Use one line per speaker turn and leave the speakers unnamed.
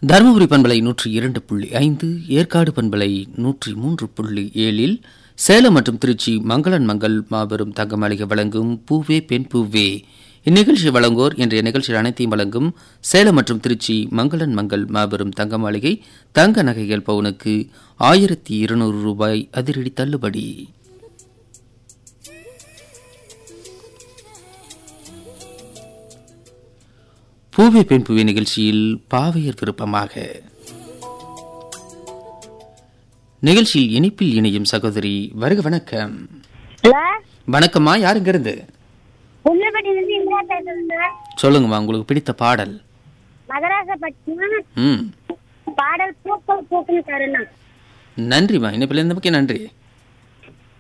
தருமபுரி பண்பலை நூற்றி இரண்டு புள்ளி ஐந்து ஏற்காடு பண்பலை நூற்றி மூன்று புள்ளி ஏழில் சேலம் மற்றும் திருச்சி மங்களன் மங்கள் மாபெரும் தங்கமாளிகை வழங்கும் பூவே பெண் பூவே இந்நிகழ்ச்சி வழங்குவோர் இன்றைய நிகழ்ச்சியில் அனைத்தையும் வழங்கும் சேலம் மற்றும் திருச்சி மங்களன் மங்கள் மாபெரும் தங்க மாளிகை தங்க நகைகள் பவுனுக்கு ஆயிரத்தி இருநூறு ரூபாய் அதிரடி தள்ளுபடி பூவே பெண் பூவே நிகழ்ச்சியில் பாவையர் விருப்பமாக நிகழ்ச்சியில் இனிப்பில் இணையும் சகோதரி வருக வணக்கம்
ஹலோ
வணக்கம்மா யாருங்க இருந்து
புள்ளப்பட்டியிலிருந்து இந்திரா பேசுறேன்
சொல்லுங்கம்மா உங்களுக்கு பிடித்த பாடல்
மகராசப்பட்டினம்
ம்
பாடல் பூக்கள் பூக்கும் தருணம்
நன்றிம்மா இனிப்பில் இருந்த நன்றி